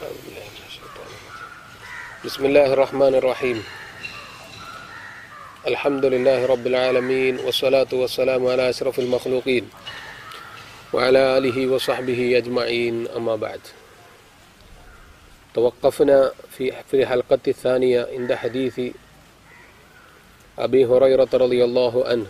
أعوذ بالله من الشيطان الرجيم. بسم الله الرحمن الرحيم الحمد لله رب العالمين والصلاة والسلام على أشرف المخلوقين وعلى آله وصحبه أجمعين أما بعد توقفنا في في الحلقة الثانية عند حديث أبي هريرة رضي الله عنه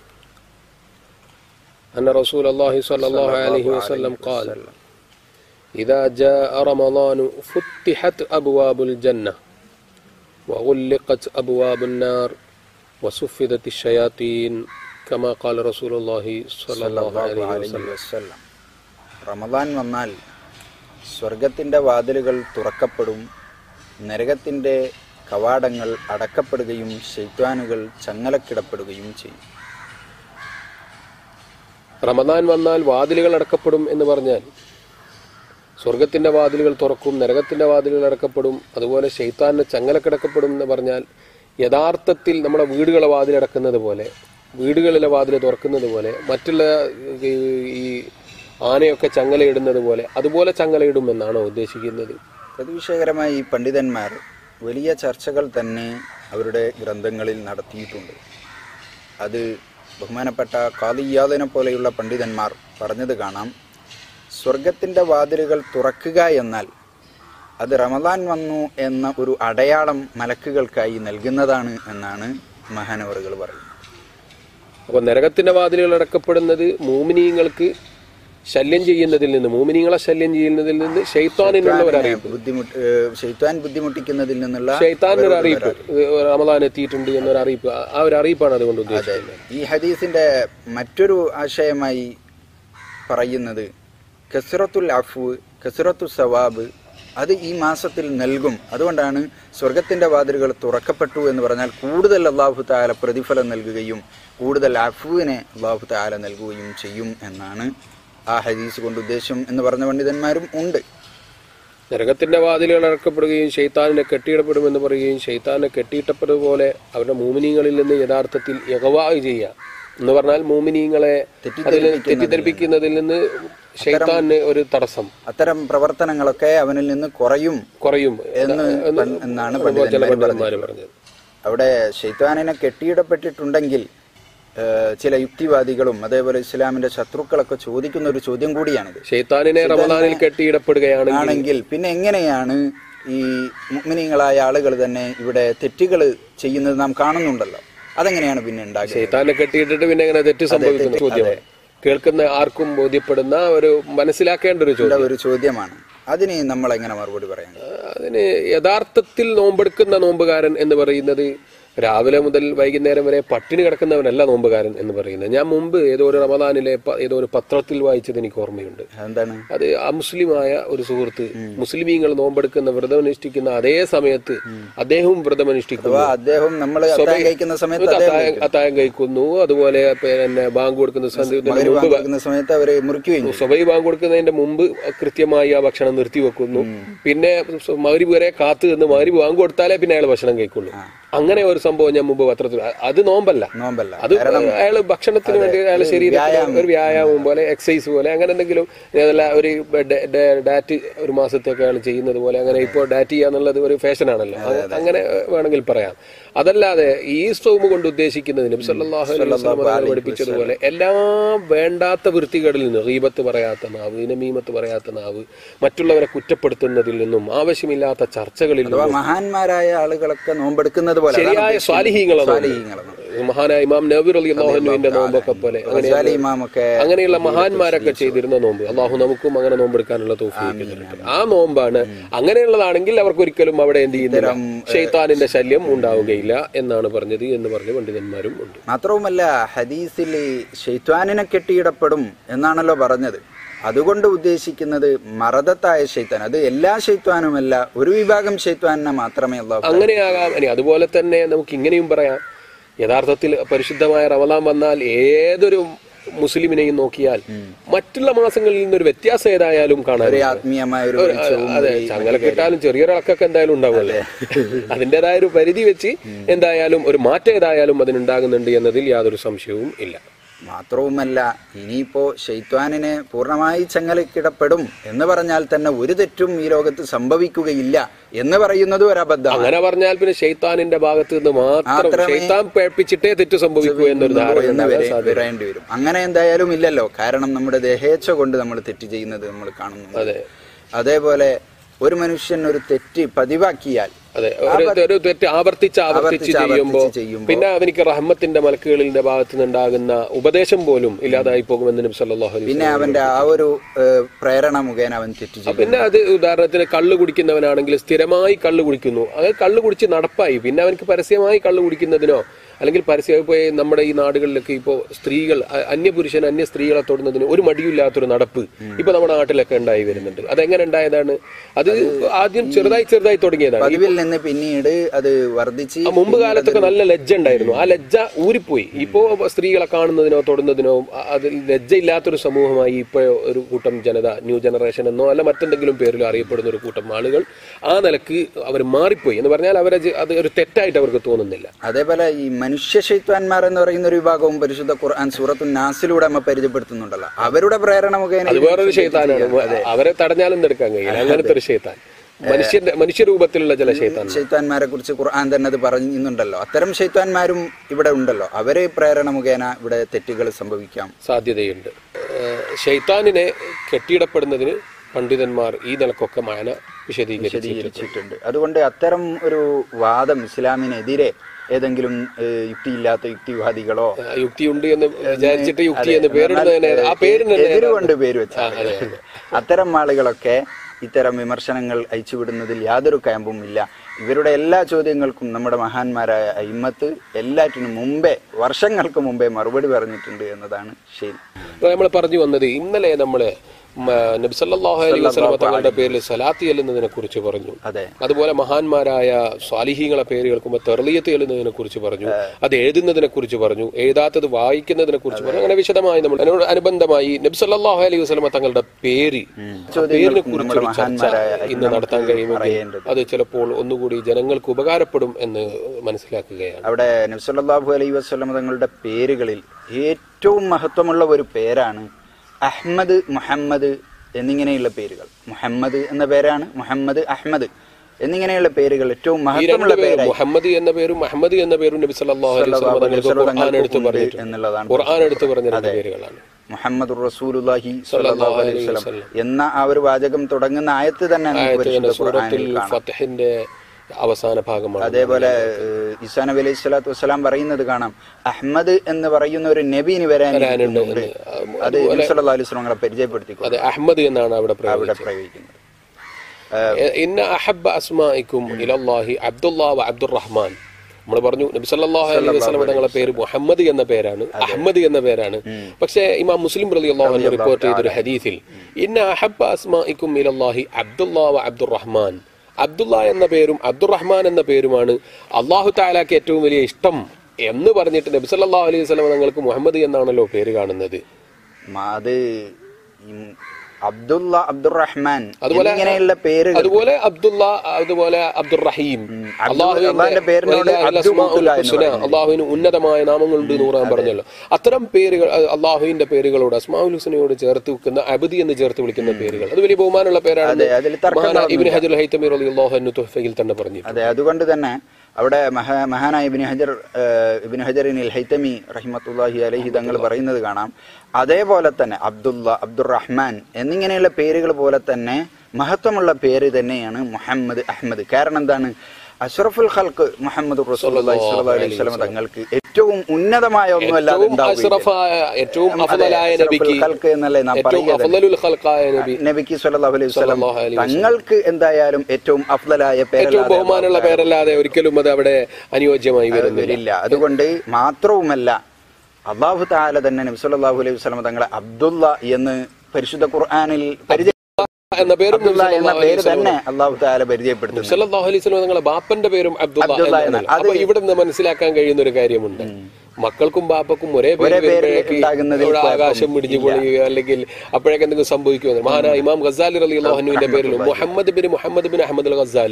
أن رسول الله صلى الله عليه وسلم قال إذا جاء رمضان فتحت أبواب الجنة وغلقت أبواب النار وسفدت الشياطين كما قال رسول الله صلى الله عليه وسلم വസല്ലം റമദാൻ വന്നാൽ സ്വർഗത്തിൻ്റെ വാതിലുകൾ തുറക്കപ്പെടും നരകത്തിൻ്റെ കവാടങ്ങൾ അടക്കപ്പെടുകയും ശൈത്വാനുകൾ ചങ്ങലക്കിടപ്പെടുകയും ചെയ്യും റമദാൻ വന്നാൽ വാതിലുകൾ അടക്കപ്പെടും എന്ന് പറഞ്ഞാൽ സ്വർഗത്തിന്റെ വാതിലുകൾ തുറക്കും നരകത്തിന്റെ വാതിലുകൾ അടക്കപ്പെടും അതുപോലെ ശൈത്താന്റെ ചങ്ങലക്കിടക്കപ്പെടും എന്ന് പറഞ്ഞാൽ യഥാർത്ഥത്തിൽ നമ്മുടെ വീടുകളെ വാതിലടക്കുന്നത് പോലെ വീടുകളിലെ വാതിൽ തുറക്കുന്നത് പോലെ മറ്റുള്ള ഈ ഈ ആനയൊക്കെ ചങ്ങലയിടുന്നത് പോലെ അതുപോലെ ചങ്ങലയിടും എന്നാണോ ഉദ്ദേശിക്കുന്നത് പ്രതിവിഷയകരമായി ഈ പണ്ഡിതന്മാർ വലിയ ചർച്ചകൾ തന്നെ അവരുടെ ഗ്രന്ഥങ്ങളിൽ നടത്തിയിട്ടുണ്ട് അത് ബഹുമാനപ്പെട്ട കാദിയാദിനെ പോലെയുള്ള പണ്ഡിതന്മാർ പറഞ്ഞത് കാണാം സ്വർഗത്തിൻ്റെ വാതിലുകൾ തുറക്കുക എന്നാൽ അത് റമദാൻ വന്നു എന്ന ഒരു അടയാളം മലക്കുകൾക്കായി നൽകുന്നതാണ് എന്നാണ് മഹാനവറുകൾ പറയുന്നത് അപ്പൊ നരകത്തിന്റെ വാതിലുകൾ അടക്കപ്പെടുന്നത് മൂമിനീങ്ങൾക്ക് ശല്യം ചെയ്യുന്നതിൽ നിന്ന് മൂമിനീങ്ങളെ ശല്യം ചെയ്യുന്നതിൽ നിന്ന് ഷെയ്ത്താനിനുള്ള ഒരു അറിയിപ്പ് ബുദ്ധിമുട്ട് ഷെയ്ത്താൻ ബുദ്ധിമുട്ടിക്കുന്നതിൽ നിന്നുള്ള ഷെയ്ത്താനിന് ഒരു അറിയിപ്പ് ഇത് റമദാൻ എത്തിയിട്ടുണ്ട് എന്നൊരു അറിയിപ്പ് ആ- ആ ഒരു അറിയിപ്പാണ് അതുകൊണ്ട് ഉദ്ദേശിക്കുന്നത് ഈ ഹദീസിന്റെ മറ്റൊരു ആശയമായി പറയുന്നത് കസുറത്തുൽ അഫു കസുറത്തു സവാബ് അത് ഈ മാസത്തിൽ നൽകും അതുകൊണ്ടാണ് സ്വർഗത്തിന്റെ വാതിലുകൾ തുറക്കപ്പെട്ടു എന്ന് പറഞ്ഞാൽ കൂടുതൽ അള്ളാഹു താല പ്രതിഫലം നൽകുകയും കൂടുതൽ അഫുവിനെ അള്ളാഹു താല നൽകുകയും ചെയ്യും എന്നാണ് ആ ഹദീസ് കൊണ്ട് ഉദ്ദേശം എന്ന് പറഞ്ഞ പണ്ഡിതന്മാരും ഉണ്ട് നരകത്തിന്റെ വാതിലുകൾ അടക്കപ്പെടുകയും ഷെയ്ത്താനിനെ കെട്ടിയിടപ്പെടുമെന്ന് പറയുകയും ഷെയ്ത്താനെ കെട്ടിയിട്ടപ്പെടുപോലെ അവരുടെ മൂമിനീങ്ങളിൽ നിന്ന് യഥാർത്ഥത്തിൽ യഗവാഹ് ചെയ്യുക എന്ന് പറഞ്ഞാൽ മൂമിനീങ്ങളെ അതിൽ തെറ്റിദ്ധരിപ്പിക്കുന്നതിൽ നിന്ന് ഷെയ്ത്താന് ഒരു തടസ്സം അത്തരം പ്രവർത്തനങ്ങളൊക്കെ അവനിൽ നിന്ന് കുറയും കുറയും എന്ന് പൺ- എന്നാണ് ചില പണ്ഡിതന്മാർ പണ്ഡിതന്മാര് പറഞ്ഞത് അവിടെ ഷെയ്ത്താനിനെ കെട്ടിയിടപ്പെട്ടിട്ടുണ്ടെങ്കിൽ ഏഹ്, ചില യുക്തിവാദികളും അതേപോലെ ഇസ്ലാമിന്റെ ശത്രുക്കളൊക്കെ ചോദിക്കുന്ന ഒരു ചോദ്യം കൂടിയാണിത് ഷെയ്ത്താനിനെ റമദാനിൽ കെട്ടിയിടപ്പെടുകയാണെങ്കിൽ ആണെങ്കിൽ പിന്നെ എങ്ങനെയാണ് ഈ മുഗ്മിനീങ്ങളായ ആളുകൾ തന്നെ ഇവിടെ തെറ്റുകൾ ചെയ്യുന്നത് നാം കാണുന്നുണ്ടല്ലോ അതെങ്ങനെയാണ് പിന്നെ ഉണ്ടാകുക ഷെയ്ത്താനെ കെട്ടിയിട്ടിട്ട് പിന്നെ എങ്ങനെ തെറ്റ് സംഭവിക്കുന്ന ചോദ്യമാണ് കേൾക്കുന്ന ആർക്കും ബോധ്യപ്പെടുന്ന ഒരു മനസ്സിലാക്കേണ്ട ഒരു ചോദ്യം ഒരു ചോദ്യമാണ് അതിന് നമ്മൾ എങ്ങനെ മറുപടി പറയാൻ അതിന് യഥാർത്ഥത്തിൽ നോമ്പെടുക്കുന്ന നോമ്പുകാരൻ എന്ന് പറയുന്നത് രാവിലെ മുതൽ വൈകുന്നേരം വരെ പട്ടിണി കിടക്കുന്നവനല്ല നോമ്പുകാരൻ എന്ന് പറയുന്നത് ഞാൻ മുമ്പ് ഏതോ ഒരു റമദാനിലെ പ- ഏതോ ഒരു പത്രത്തിൽ വായിച്ചത് എനിക്ക് ഓർമ്മയുണ്ട് എന്താണ് അത് അമുസ്ലിമായ ഒരു സുഹൃത്ത് മുസ്ലിമീങ്ങൾ നോമ്പെടുക്കുന്ന വ്രതമനുഷ്ഠിക്കുന്ന അതേ സമയത്ത് അദ്ദേഹവും വ്രതമനുഷ്ഠിക്കുന്നു അഥവാ അദ്ദേഹം നമ്മൾ അത്താഴം കഴിക്കുന്ന സമയത്ത് അദ്ദേഹം അത്താഴം അത്താഴം കഴിക്കുന്നു അതുപോലെ പിന്നെ ബാങ്ക് കൊടുക്കുന്ന സന്ധ്യത്തിന് മകര് മുമ്പ് കൊടുക്കുന്ന സമയത്ത് അവര് മുറിക്കുകയും ചെയ്യും. സ്വബൈ ബാങ്ക് കൊടുക്കുന്നതിന്റെ മുമ്പ് കൃത്യമായി ആ ഭക്ഷണം നിർത്തിവെക്കുന്നു പിന്നെ മകരി വരെ കാത്തു നിന്ന് മകരി ബാങ്ക് കൊടുത്താലേ പിന്നെ അയാൾ ഭക്ഷണം കഴിക്കുള്ളൂ അങ്ങനെ ഒരു സംഭവം ഞാൻ മുമ്പ് പത്രത്തിൽ അ- അത് നോമ്പല്ല നോമ്പല്ല അത് അയാൾ ഭക്ഷണത്തിന് വേണ്ടി അയാൾ ശരീരത്തിന് ഒരു വ്യായാമം പോലെ എക്സസൈസ് പോലെ അങ്ങനെ എന്തെങ്കിലും അതല്ല ഒരു ഡ- ഡ- ഡാറ്റ് ഒരു മാസത്തേക്ക് അയാൾ ചെയ്യുന്നത് പോലെ അങ്ങനെ ഇപ്പോൾ ഡാറ്റ് ചെയ്യാന്നുള്ളത് ഒരു ഫാഷനാണല്ലോ അത് അങ്ങനെ വേണമെങ്കിൽ പറയാം അതല്ലാതെ ഈ സോമ് കൊണ്ട് ഉദ്ദേശിക്കുന്നത് നബി സല്ലല്ലാഹു അലൈഹി വസല്ലം തങ്ങൾ പഠിപ്പിച്ചതുപോലെ എല്ലാ വേണ്ടാത്ത വൃത്തികളിൽ നിന്ന് ഗീബത്ത് പറയാത്ത നാവ് നമീമത്ത് പറയാത്ത നാവ് മറ്റുള്ളവരെ കുറ്റപ്പെടുത്തുന്നതിൽ നിന്നും ആവശ്യമില്ലാത്ത ചർച്ചകളിൽ നിന്നും അഥവാ മഹാന്മാരായ ആളുകളൊക്കെ നോമ്പെടുക്കുന്നത് പോലെ ശരിയായ സ്വാലിഹീങ്ങളെ സ്വാലിഹീങ്ങളെ മഹാനായ ഇമാം നബീർ അലി അള്ളാഹുവിന്റെ നോമ്പൊക്കെ പോലെ അങ്ങനെ ഗസാലി ഇമാമൊക്കെ അങ്ങനെയുള്ള മഹാന്മാരൊക്കെ ചെയ്തിരുന്ന നോമ്പ് അള്ളാഹു നമുക്കും അങ്ങനെ നോമ്പെടുക്കാനുള്ള തോഫീക്ക് തരട്ടെ ആ നോമ്പാണ് അങ്ങനെയുള്ളതാണെങ്കിൽ അവർക്ക് ഒരിക്കലും അവിടെ എന്ത് ചെയ്യുന്നില്ല ഷെയ്ത്താനിന്റെ ശല്യം ഉണ്ടാവുകയില്ല എന്നാണ് പറഞ്ഞത് എന്ന് പറഞ്ഞ പണ്ഡിതന്മാരും ഉണ്ട് മാത്രവുമല്ല ഹദീസിൽ ഷെയ്ത്വാനിനെ കെട്ടിയിടപ്പെടും എന്നാണല്ലോ പറഞ്ഞത് അതുകൊണ്ട് ഉദ്ദേശിക്കുന്നത് മറദത്തായ ഷെയ്ത്താൻ അത് എല്ലാ ഷെയ്ത്വാനുമല്ല ഒരു വിഭാഗം ഷെയ്ത്വാനിനെ മാത്രമേ അള്ളാഹു അങ്ങനെയാകാം ഇനി അതുപോലെ തന്നെ നമുക്ക് ഇങ്ങനെയും പറയാം യഥാർത്ഥത്തിൽ പരിശുദ്ധമായ റമദാൻ വന്നാൽ ഏതൊരു മുസ്ലിമിനെയും നോക്കിയാൽ മറ്റുള്ള മാസങ്ങളിൽ നിന്നൊരു വ്യത്യാസം ഏതായാലും കാണാൻ ഒരു ആത്മീയമായ ഒരു വെളിച്ചവും അതെ ചങ്ങല കിട്ടാലും ചെറിയൊരു ഇളക്കൊക്കെ എന്തായാലും ഉണ്ടാവുമല്ലോ അതിൻ്റെതായ ഒരു പരിധി വെച്ച് എന്തായാലും ഒരു മാറ്റം ഏതായാലും അതിനുണ്ടാകുന്നുണ്ട് എന്നതിൽ യാതൊരു സംശയവും ഇല്ല മാത്രവുമല്ല ഇനിയിപ്പോ ഷെയ്ത്വാനിനെ പൂർണ്ണമായി ചങ്ങലക്കിടപ്പെടും എന്ന് പറഞ്ഞാൽ തന്നെ ഒരു തെറ്റും ഈ ലോകത്ത് സംഭവിക്കുകയില്ല എന്ന് പറയുന്നത് ഒരു അബദ്ധമാണ് അങ്ങനെ പറഞ്ഞാൽ പിന്നെ ഷെയ്ത്താനിന്റെ ഭാഗത്ത് നിന്ന് മാത്രം മാത്രമേ ഷെയ്ത്താൻ പേപ്പിച്ചിട്ടേ തെറ്റ് സംഭവിക്കൂ എന്നൊരു ധാരണ എന്ന് ഉണ്ടാകാൻ വരെ സാധ്യത വരേണ്ടി വരും അങ്ങനെ എന്തായാലും ഇല്ലല്ലോ കാരണം നമ്മുടെ ദേഹേച്ഛ കൊണ്ട് നമ്മൾ തെറ്റ് ചെയ്യുന്നത് നമ്മൾ കാണുന്നു അതെ അതേപോലെ ഒരു മനുഷ്യൻ ഒരു തെറ്റ് പതിവാക്കിയാൽ അതെ ഒരു ഒരു തെറ്റ് ആവർത്തിച്ച് ആവർത്തിച്ച് ആവർത്തിച്ച് ചെയ്യുമ്പോ ആവർത്തിച്ച് ചെയ്യുമ്പോ പിന്നെ അവനിക്ക് റഹ്മത്തിന്റെ മലക്കുകളിന്റെ ഭാഗത്ത് നിന്നുണ്ടാകുന്ന ഉപദേശം പോലും ഇല്ലാതായി പോകുമെന്ന് നബി സല്ലല്ലാഹു അലൈഹി പിന്നെ അവന്റെ ആ ഒരു ഏഹ്, പ്രേരണ മുഖേന അവൻ തെറ്റ് ചെയ്യും പിന്നെ അത് ഉദാഹരണത്തിന് കള്ള് കുടിക്കുന്നവനാണെങ്കിൽ സ്ഥിരമായി കള്ള് കുടിക്കുന്നു അത് കള്ള് കുടിച്ച് നടപ്പായി പിന്നെ അവനക്ക് പരസ്യമായി കള്ള് കുടിക്കുന്നതിനോ അല്ലെങ്കിൽ പരസ്യമായി പോയി നമ്മുടെ ഈ നാടുകളിലൊക്കെ ഇപ്പോൾ സ്ത്രീകൾ അ- അന്യപുരുഷൻ അന്യ സ്ത്രീകളെ തൊടുന്നതിന് ഒരു മടിയില്ലാത്തൊരു നടപ്പ് ഇപ്പൊ നമ്മുടെ നാട്ടിലൊക്കെ ഉണ്ടായി വരുന്നുണ്ട് അതെങ്ങനെ ഉണ്ടായതാണ് അത് ആദ്യം ചെറുതായി ചെറുതായി തുടങ്ങിയതാണ് പതിവിൽ നിന്ന് പിന്നീട് അത് വർദ്ധിച്ച് ആ മുമ്പ് കാലത്തൊക്കെ നല്ല ലജ്ജ ഉണ്ടായിരുന്നു ആ ലജ്ജ ഊരിപ്പോയി ഇപ്പോ സ്ത്രീകളെ കാണുന്നതിനോ തൊടുന്നതിനോ അ- അതിൽ ലജ്ജ ഇല്ലാത്തൊരു സമൂഹമായി ഇപ്പോൾ ഒരു കൂട്ടം ജനത ന്യൂ ജനറേഷൻ എന്നോ അല്ല മറ്റെന്തെങ്കിലും പേരിലോ അറിയപ്പെടുന്ന ഒരു കൂട്ടം ആളുകൾ ആ നിലക്ക് അവർ മാറിപ്പോയി എന്ന് പറഞ്ഞാൽ അവരെ ജ- അത് ഒരു തെറ്റായിട്ട് അവർക്ക് തോന്നുന്നില്ല അതേപോലെ ഈ മനുഷ്യ ശൈത്വാന്മാർ എന്ന് പറയുന്ന ഒരു വിഭാഗവും പരിശുദ്ധ ഖുർആൻ സൂറത്തു നാസിലൂടെ നമ്മ പരിചയപ്പെടുത്തുന്നുണ്ടല്ലോ അവരുടെ പ്രേരണ മുഖേന അത് വേറൊരു ഷെയ്ത്താനാണ് അവരെ തടഞ്ഞാലും എടുക്കാൻ കഴിയില്ല അങ്ങനത്തെ ഒരു ഷെയ്ത്താൻ മനുഷ്യന്റെ മനുഷ്യരൂപത്തിലുള്ള ചില ഷെയ്ത്താൻ ഷെയ്ത്താന്മാരെ കുറിച്ച് ഖുർആൻ തന്നെ അത് പറയുന്നുണ്ടല്ലോ അത്തരം ഷെയ്ത്താന്മാരും ഇവിടെ ഉണ്ടല്ലോ അവരെ പ്രേരണ മുഖേന ഇവിടെ തെറ്റുകൾ സംഭവിക്കാം സാധ്യതയുണ്ട് ഏഹ് ഷെയ്ത്താനിനെ കെട്ടിയിടപ്പെടുന്നതിന് പണ്ഡിതന്മാർ ഈ നിലക്കൊക്കെ മാന വിശദീകരിച്ചു വിശദീകരിച്ചിട്ടുണ്ട് അതുകൊണ്ട് അത്തരം ഒരു വാദം ഇസ്ലാമിനെതിരെ ഏതെങ്കിലും ഏഹ്, യുക്തിയില്ലാത്ത യുക്തിവാദികളോ യുക്തിയുണ്ട് എന്ന് വിചാരിച്ചിട്ട് യുക്തി എന്ന് പേരിടുന്നതിനെ ആ പേരിന് തന്നെ എതിരുകൊണ്ട് പേര് വെച്ചാൽ അത്തരം ആളുകളൊക്കെ ഇത്തരം വിമർശനങ്ങൾ അയച്ചുവിടുന്നതിൽ യാതൊരു ക്യാമ്പും ഇല്ല ഇവരുടെ എല്ലാ ചോദ്യങ്ങൾക്കും നമ്മുടെ മഹാന്മാരായ അയിമത്ത് എല്ലാറ്റിനും മുമ്പേ വർഷങ്ങൾക്ക് മുമ്പേ മറുപടി പറഞ്ഞിട്ടുണ്ട് എന്നതാണ് ശരി നമ്മൾ പറഞ്ഞു വന്നത് ഇന്നലെ നമ്മള് മ- നബി സല്ലല്ലാഹു അലൈഹി വസല്ലമ തങ്ങളുടെ പേരിൽ സലാത്തി എല്ലുന്നതിനെ കുറിച്ച് പറഞ്ഞു അതെ അതുപോലെ മഹാന്മാരായ സ്വാലിഹീങ്ങളെ പേര് കേൾക്കുമ്പോൾ തെർലിയത്ത് എഴുതുന്നതിനെ കുറിച്ച് പറഞ്ഞു അത് എഴുതുന്നതിനെ കുറിച്ച് പറഞ്ഞു എഴുതാത്തത് വായിക്കുന്നതിനെ കുറിച്ച് പറഞ്ഞു അങ്ങനെ വിശദമായി നമ്മൾ അതിനോട് അനുബന്ധമായി നബി സല്ലല്ലാഹു അലൈഹി വസല്ലമ തങ്ങളുടെ പേര് ആ പേരിനെ ചോദ്യങ്ങൾക്കും കുറിച്ച് നമ്മുടെ ഒരു ചർച്ച മഹാന്മാരായ ഇന്ന് നടത്താൻ കഴിയുമെങ്കിൽ പറയേണ്ടത് അത് ചിലപ്പോൾ ഒന്നുകൂടി ജനങ്ങൾക്ക് ഉപകാരപ്പെടും എന്ന് മനസ്സിലാക്കുകയാണ് അവിടെ നബ്സല്ലാഹു അലൈ വസ്ലം തങ്ങളുടെ പേരുകളിൽ ഏറ്റവും മഹത്വമുള്ള ഒരു പേരാണ് അഹ്മദ് മുഹമ്മദ് എന്നിങ്ങനെയുള്ള പേരുകൾ മുഹമ്മദ് എന്ന പേരാണ് മുഹമ്മദ് അഹ്മദ് എന്നിങ്ങനെയുള്ള പേരുകൾ ഏറ്റവും ഈ മഹത്വമുള്ള രണ്ട് പേരും പേരായി മുഹമ്മദ് എന്ന പേരും മഹമ്മദ് എന്ന പേരും നബി സല്ലല്ലാഹു അലൈഹി വസല്ലം തങ്ങൾക്ക് ഖുർആൻ എടുത്ത് ഉണ്ട് പറഞ്ഞിട്ടുണ്ട് എന്നുള്ളതാണ് ഖുർആൻ എടുത്ത് പറഞ്ഞ രണ്ട് പേരുകളാണ് മുഹമ്മദ് റസൂലുള്ളാഹി സ്വല്ലല്ലാഹു അലൈഹി വസല്ലം എന്ന ആ ഒരു വാചകം തുടങ്ങുന്ന ആയത്ത് തന്നെ നമുക്ക് പരിശുദ്ധ സൂറത്തുൽ ഖുർആനിൽ കാണാം ഫത്ഹിന്റെ അവസാന ഭാഗമാണ് അതേപോലെ ഏഹ്, ഈസാ നബി അലൈഹി സ്വലാത്തു വസ്സലാം പറയുന്നത് കാണാം അഹ്മദ് എന്ന് പറയുന്ന ഒരു നബി ഇനി വരാനിരിക്കുന്നുണ്ട് അത് നബി സല്ലല്ലാഹു അലൈഹി വസല്ലം പരിചയപ്പെടുത്തി അതെ അഹ്മദ് എന്നാണ് അവിടെ അവിടെ പ്രയോഗിച്ചത് പ്രയോഗിക്കുന്നത് ഇന്ന അഹബ്ബ അസ്മാഇക്കും ഇലല്ലാഹി അബ്ദുല്ലാ വ അബ്ദുറഹ്മാൻ നമ്മൾ പറഞ്ഞു നബി സല്ലല്ലാഹു അലൈഹി വസല്ലം തങ്ങളുടെ പേര് മുഹമ്മദ് എന്ന പേരാണ് അഹമ്മദ് എന്ന പേരാണ് പക്ഷേ ഇമാം മുസ്ലിം റളിയല്ലാഹു അൻഹു റിപ്പോർട്ട് ചെയ്ത ഒരു ഹദീസിൽ ഇന്ന അഹബ്ബ അസ്മാഇക്കും ഇലല്ലാഹി അബ്ദുല്ലാ വ അബ്ദുറഹ്മാൻ അബ്ദുള്ള എന്ന പേരും അബ്ദുറഹ്മാൻ എന്ന പേരുമാണ് അള്ളാഹു താലാക്ക് ഏറ്റവും വലിയ ഇഷ്ടം എന്ന് പറഞ്ഞിട്ട് നബി സല്ലല്ലാഹു അലൈഹി വസല്ലം തങ്ങൾക്ക് മുഹമ്മദ് എന്നാണല്ലോ പേര് കാണുന്നത് മ- അത് ഈ അബ്ദുള്ള അബ്ദുറഹ്മാൻ അതുപോലെ ഇങ്ങനെയുള്ള പേരുകൾ അതുപോലെ അബ്ദുള്ള അതുപോലെ അബ്ദുറഹീം അബ്ദുൽ- അള്ളാഹിന്റെ പേരിനോട് അബ്ദു മുത്തുക എന്ന് പറയുന്നത്. അള്ളാഹുവിന് ഉന്നതമായ നാമങ്ങളുണ്ട് എന്ന് ഖുർആൻ പറഞ്ഞല്ലോ അത്തരം പേരുകൾ അഹ് അള്ളാഹുവിന്റെ പേരുകളോട് അസ്മാഉൽ ഹുസനയോട് ചേർത്ത് വെക്കുന്ന അബദി എന്ന് ചേർത്ത് വിളിക്കുന്ന പേരുകൾ അത് വലിയ ബഹുമാനമുള്ള പേരാണ് അതെ, അതിൽ തർക്കങ്ങളൊന്നുമില്ല. ഇബിൻ ഹജുൽ ഹൈത്തമി റളിയല്ലാഹു അൻഹു തുഹ്ഫയിൽ തന്നെ പറഞ്ഞു അതെ അതുകൊണ്ട് തന്നെ അവിടെ മഹാ മഹാനായ ഇബിൻ ഹജർ ഏഹ്, ഇബിൻ ഹജറിൻ ഹൈത്തമി റഹിമത്തുല്ലാഹി അലഹി തങ്ങൾ പറയുന്നത് കാണാം അതേപോലെ തന്നെ അബ്ദുള്ള അബ്ദുറഹ്മാൻ എന്നിങ്ങനെയുള്ള പേരുകൾ പോലെ തന്നെ മഹത്വമുള്ള പേര് തന്നെയാണ് മുഹമ്മദ് അഹമ്മദ് കാരണം എന്താണ് അഷ്റഫുൽ ഖൽക്ക് മുഹമ്മദ് റസൂലുള്ളാഹി സ്വല്ലല്ലാഹു അലൈഹി വസല്ലം തങ്ങൾക്ക് ഏറ്റവും ഉന്നതമായ ഒന്നുമല്ലാതെ ഏറ്റവും ഉണ്ടാവുകയില്ല. അഷ്റഫായ ഏറ്റവും അതെ, അഫദലായ അഷ്റഫുൽ നബിക്ക് ഖൽക്ക് എന്നല്ലേ നാം ഏറ്റവും പറയുക തന്നെ. അഫദലുൽ ഖൽഖായ നബി നബിക്ക് സ്വല്ലല്ലാഹു അലൈഹി വസല്ലം സ്വല്ലല്ലാഹു അലൈഹി വസല്ലം. തങ്ങൾക്ക് എന്തായാലും ഏറ്റവും അഫ്ദലായ ഏറ്റവും പേരല്ലാതെ ബഹുമാനമുള്ള പേരല്ലാതെ ഒരിക്കലും അത് അവിടെ അനുയോജ്യമായി വരുന്നില്ല വരില്ല അതുകൊണ്ട് മാത്രവുമല്ല അള്ളാഹു താല തന്നെ നബി സല്ലല്ലാഹു അലൈഹി വസല്ലം തങ്ങളെ അബ്ദുള്ള എന്ന് പരിശുദ്ധ ഖുർആനിൽ പരിചയ എന്ന പേരും അബ്ദുള്ള എന്ന പേര് തന്നെ അള്ളാഹു താല പരിചയപ്പെടുത്തുന്നു സല്ലല്ലാഹു അലൈഹി വസല്ലം തങ്ങളുടെ ബാപ്പന്റെ പേരും അബ്ദുള്ള അബ്ദുള്ള എന്നാണ് എന്നാണ്. അത് അപ്പൊ ഇവിടെ നിന്ന് മനസ്സിലാക്കാൻ കഴിയുന്ന ഒരു കാര്യമുണ്ട് മക്കൾക്കും ബാപ്പക്കും ഒരേ പേര് ഒരേ പേരിൽ വരുമ്പോഴേക്ക് ഉണ്ടാകുന്നതിൽ ഇവിടെ ആകാശം ഇടിഞ്ഞു പൊളിയുകയോ അല്ലെങ്കിൽ അപ്പോഴേക്ക് എന്തെങ്കിലും സംഭവിക്കുമോ മഹാനായ ഇമാം ഖസാലി റളിയല്ലാഹു അൻഹുവിന്റെ പേരിൽ Muhammad bin Muhammad bin Ahmad al Ghazali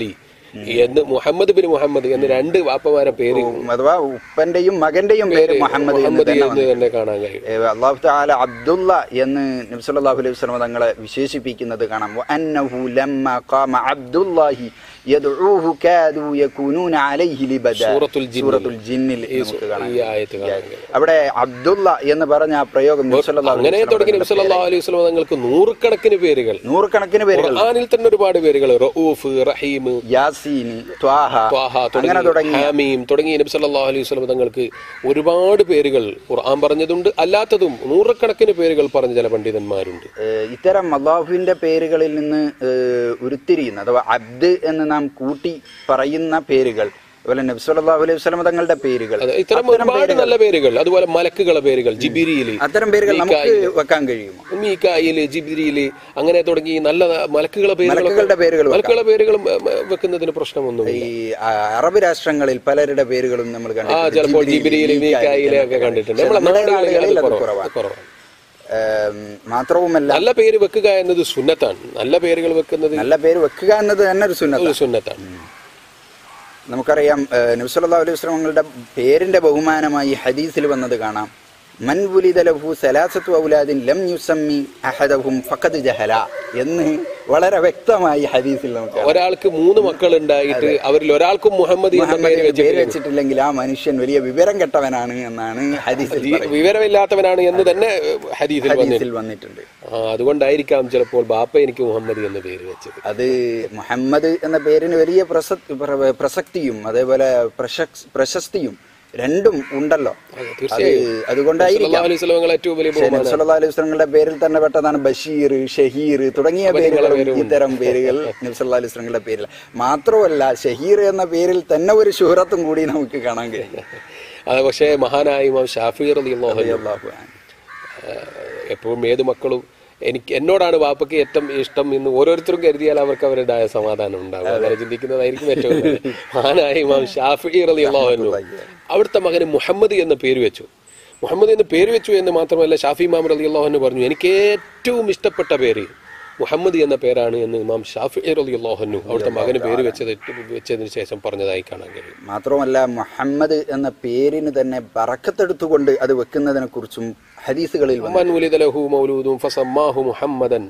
എന്ന് മുഹമ്മദ് ബിൻ മുഹമ്മദ് എന്ന് രണ്ട് വാപ്പമാരെ പേര് അഥവാ ഉപ്പന്റെയും മകന്റെയും പേര് മുഹമ്മദ് എന്ന് മുഹമ്മദ് തന്നെ എന്ന് തന്നെ കാണാൻ കഴിയും ഏ, അള്ളാഹു താല അബ്ദുള്ള എന്ന് നബ്സല്ലാഹു അലൈഹി വസല്ലം തങ്ങളെ വിശേഷിപ്പിക്കുന്നത് കാണാം വഅന്നഹു ലമ്മ ഖാമ അബ്ദുല്ലാഹി യദ്ഊഹു കാദു യകൂനൂന അലൈഹി ലിബദ സൂറത്തുൽ ജിന്നിൽ. സൂറത്തുൽ ജിന്നിൽ നമുക്ക് കാണാം ഈ ആയത്ത് കാണാൻ കഴിയും അവിടെ അബ്ദുള്ള എന്ന് പറഞ്ഞ ആ പ്രയോഗം നബ്സല്ലാഹു അങ്ങനെ തുടങ്ങി നബി സല്ലല്ലാഹു അലൈഹി വസല്ലം തങ്ങൾക്ക് നൂറുകണക്കിന് പേരുകൾ നൂറുകണക്കിന് പേരുകൾ ഖുർആനിൽ തന്നെ ഒരുപാട് പേരുകൾ റഊഫ് റഹീം യാസീൻ ത്വാഹ ത്വാഹ അങ്ങനെ തുടങ്ങി തുടങ്ങി ഹാമീം തുടങ്ങി നബി സല്ലല്ലാഹു അലൈഹി വസല്ലം തങ്ങൾക്ക് ഒരുപാട് പേരുകൾ ഖുർആൻ പറഞ്ഞതുണ്ട് അല്ലാത്തതും നൂറുകണക്കിന് പേരുകൾ പറഞ്ഞ ചില പണ്ഡിതന്മാരുണ്ട് ഏഹ് ഇത്തരം അള്ളാഹുവിന്റെ പേരുകളിൽ നിന്ന് ഏഹ് ഉരുത്തിരിയുന്ന അഥവാ അബ്ദ് എന്ന് നാം കൂട്ടി പറയുന്ന പേരുകൾ അതുപോലെ നബി സല്ലല്ലാഹു അലൈഹി വസല്ലം തങ്ങളുടെ പേരുകൾ അത് ഇത്തരം ഒരുപാട് നല്ല പേരുകൾ അതുപോലെ മലക്കുകളെ പേരുകൾ ജിബിരിയില് അത്തരം പേരുകൾ നമുക്ക് വെക്കാൻ കഴിയുമോ മീക്കായില് ജിബിരിയില് അങ്ങനെ തുടങ്ങി നല്ല മലക്കുകളെ പേരുകൾ മലക്കുകളുടെ പേരുകൾ വെക്കാം. മലക്കുകളെ പേരുകളും ഏ, ഏ, വെക്കുന്നതിന് പ്രശ്നമൊന്നുമില്ല ഈ ആ, അറബ് രാഷ്ട്രങ്ങളിൽ പലരുടെ പേരുകളും നമ്മൾ ആ കണ്ടിട്ടുണ്ട് ചിലപ്പോൾ ജിബ്രീൽ, ജിബിരിയില് മീക്കായില് ഒക്കെ എന്നൊക്കെ കണ്ടിട്ടുണ്ട് പക്ഷേ നമ്മളെ നമ്മുടെ നാടുകളിൽ നാടുകളിൽ അത് അത് കുറവാണ്. കുറവാണ് കുറവാണ് ഏം, മാത്രവുമല്ല നല്ല പേര് വെക്കുക എന്നത് സുന്നത്താണ് നല്ല പേരുകൾ വെക്കുന്നത് നല്ല പേര് വെക്കുക എന്നത് തന്നെ ഒരു സുന്നത്ത ഒരു സുന്നത്താണ് നമുക്കറിയാം ഏഹ്, നബി സല്ലല്ലാഹു അലൈഹി വസല്ലമയുടെ പേരിന്റെ ബഹുമാനമായി ഹദീസിൽ വന്നത് കാണാം മൻ വുലിദ ലഹു സലാസത്തു ഔലാദിൻ ലം യുസമ്മി അഹദഹും ഫഖദ് ജഹല എന്ന് വളരെ വ്യക്തമായി ഹദീസിൽ നമുക്ക് കാണാം. ഒരാൾക്ക് മൂന്ന് മക്കൾ ഉണ്ടായിട്ട് അവരിൽ ഒരാൾക്കും മുഹമ്മദ് എന്ന മുഹമ്മദ് പേര് പേര് വെച്ചിട്ടില്ല വെച്ചിട്ടില്ലെങ്കിൽ ആ മനുഷ്യൻ വലിയ വിവരം കെട്ടവനാണ് എന്നാണ് ഹദീസിൽ ഈ വിവരമില്ലാത്തവനാണ് എന്ന് തന്നെ ഹദീസിൽ വന്നിട്ടുണ്ട് ഹദീസിൽ വന്നിട്ടുണ്ട് ആ അതുകൊണ്ടായിരിക്കാം ചിലപ്പോൾ ബാപ്പ എനിക്ക് മുഹമ്മദ് എന്ന് പേര് വെച്ചത് അത് മുഹമ്മദ് എന്ന പേരിന് വലിയ പ്രസക്തി പ്ര- പ്രസക്തിയും അതേപോലെ പ്രശസ്- പ്രശസ്തിയും രണ്ടും ഉണ്ടല്ലോ അത് തീർച്ചയായും അതുകൊണ്ടായിരിക്കാം സല്ലല്ലാഹു അലൈഹി വസല്ലം ഏറ്റവും വലിയ പക്ഷേ നബി സല്ലല്ലാഹു അലൈഹി വസല്ലമയുടെ പേരിൽ തന്നെ പെട്ടതാണ് ബഷീർ ഷഹീർ തുടങ്ങിയ പേരുകളും ഇത്തരം പേരുകൾ നബി സല്ലല്ലാഹു അലൈഹി വസല്ലമയുടെ പേരിൽ മാത്രമല്ല ഷഹീർ എന്ന പേരിൽ തന്നെ ഒരു ശുഹറത്തും കൂടി നമുക്ക് കാണാൻ കഴിയും അത് പക്ഷേ മഹാനായ ഇമാം ഷാഫി റളിയല്ലാഹു അൻഹു അല്ലാഹു അൻ. എപ്പോഴും ഏത് മക്കളും എനിക്ക് എന്നോടാണ് വാപ്പയ്ക്ക് ഏറ്റവും ഇഷ്ടം എന്ന് ഓരോരുത്തരും കരുതിയാൽ അവർക്ക് അവരുടേതായ സമാധാനം ഉണ്ടാവും അങ്ങനെ ചിന്തിക്കുന്നതായിരിക്കും ഏറ്റവും നല്ലത്. മഹാനായ ഇമാം ഷാഫി റളിയല്ലാഹു അൻഹു അവിടുത്തെ മകന് മുഹമ്മദ് എന്ന പേര് വെച്ചു മുഹമ്മദ് എന്ന് പേര് വെച്ചു എന്ന് മാത്രമല്ല ഷാഫി ഇമാം റളിയല്ലാഹു അൻഹു പറഞ്ഞു എനിക്ക് ഏറ്റവും ഇഷ്ടപ്പെട്ട പേര് മുഹമ്മദ് എന്ന പേരാണ് എന്ന് ഇമാം ഷാഫി റളിയല്ലാഹു അൻഹു അവിടുത്തെ മകന് പേര് വെച്ചത് വെച്ചതിന് ശേഷം പറഞ്ഞതായി കാണാൻ കഴിയും മാത്രമല്ല മുഹമ്മദ് എന്ന പേരിന് തന്നെ ബറക്കത്തെടുത്തുകൊണ്ട് അത് വെക്കുന്നതിനെ കുറിച്ചും ഹദീസുകളിൽ വന്നു മൻ ഉലിദ ലഹു മൗലൂദും ഫസമ്മാഹു മുഹമ്മദൻ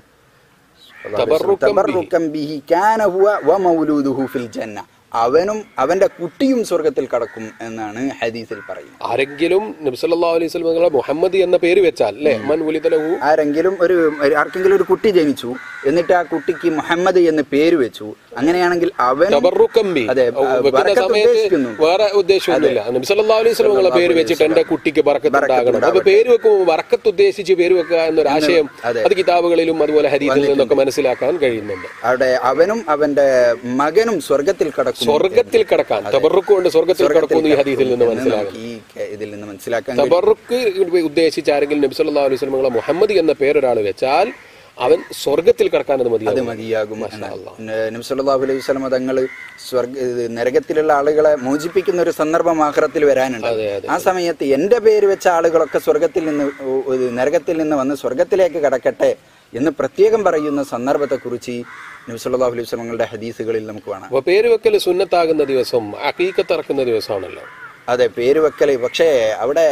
തബറുക്കൻ ബിഹി. തബറുക്കൻ ബിഹി കാന ഹുവ വ മൗലൂദുഹു ഫിൽ ജന്ന അവനും അവന്റെ കുട്ടിയും സ്വർഗത്തിൽ കടക്കും എന്നാണ് ഹദീസിൽ പറയുന്നത് ആരെങ്കിലും നബി സല്ലല്ലാഹു അലൈഹി വസല്ലം തങ്ങളെ മുഹമ്മദ് എന്ന പേര് വെച്ചാൽ അല്ലേ മൻ ഉലിദ ലഹു ആരെങ്കിലും ഒരു ഒരു- ആർക്കെങ്കിലും ഒരു കുട്ടി ജനിച്ചു എന്നിട്ട് ആ കുട്ടിക്ക് മുഹമ്മദ് എന്ന് പേര് വെച്ചു അങ്ങനെയാണെങ്കിൽ അവനും തബറുക്കൻ ബി അതെ, വെക്കുന്ന ബറക്കത്ത് സമയത്ത് ഉദ്ദേശിക്കുന്നു. വേറെ ഉദ്ദേശമൊന്നുമില്ല നബി സല്ലല്ലാഹു അലൈഹി വസല്ലം തങ്ങളെ പേര് വെച്ചിട്ട് എന്റെ കുട്ടിക്ക് ബറക്കത്ത് ഉണ്ടാകണം അപ്പൊ പേര് വെക്കുമ്പോൾ ബറക്കത്ത് ഉദ്ദേശിച്ച് പേര് വെക്കുക എന്നൊരു ആശയം അതെ. അത് കിതാബുകളിലും അതുപോലെ ഹദീസിൽ നിന്നൊക്കെ മനസ്സിലാക്കാൻ കഴിയുന്നുണ്ട് അവിടെ അവനും അവന്റെ മകനും സ്വർഗത്തിൽ കടക്കും സ്വർഗത്തിൽ കടക്കാൻ തബറുക്ക് കൊണ്ട് സ്വർഗത്തിൽ കടക്കുമെന്ന് ഈ ഹദീസിൽ നിന്ന് എന്ന് മനസ്സിലാകും നമുക്ക് ഈ ക- ഇതിൽ നിന്ന് മനസ്സിലാക്കാൻ കഴിയും. തബറുക്ക് ഉദ്ദേശിച്ച് ആരെങ്കിലും നബി സല്ലല്ലാഹു അലൈഹി വസല്ലം തങ്ങളെ മുഹമ്മദ് എന്ന പേരൊരാൾ വെച്ചാൽ അവൻ സ്വർഗത്തിൽ കടക്കാൻ അത് അത് മതിയാകും മതിയാകും നബി സല്ലല്ലാഹു അലൈഹി വസല്ലമ തങ്ങൾ സ്വർഗ ഇത് നരകത്തിലുള്ള ആളുകളെ മോചിപ്പിക്കുന്ന ഒരു സന്ദർഭം ആഖിറത്തിൽ വരാനുണ്ട് അതെ, അതെ. ആ സമയത്ത് എന്റെ പേര് വെച്ച ആളുകളൊക്കെ സ്വർഗത്തിൽ നിന്ന് ഉ- ഇത് നരകത്തിൽ നിന്ന് വന്ന് സ്വർഗത്തിലേക്ക് കടക്കട്ടെ എന്ന് പ്രത്യേകം പറയുന്ന സന്ദർഭത്തെക്കുറിച്ച് നബി സല്ലല്ലാഹു അലൈഹി വസല്ലമയുടെ ഹദീസുകളിൽ നമുക്ക് കാണാം അപ്പൊ പേര് വെക്കൽ സുന്നത്താകുന്ന ദിവസം അക്കീക്കത്ത് ഇറക്കുന്ന ദിവസമാണല്ലോ അതെ പേര് വെക്കല് പക്ഷേ അവിടെ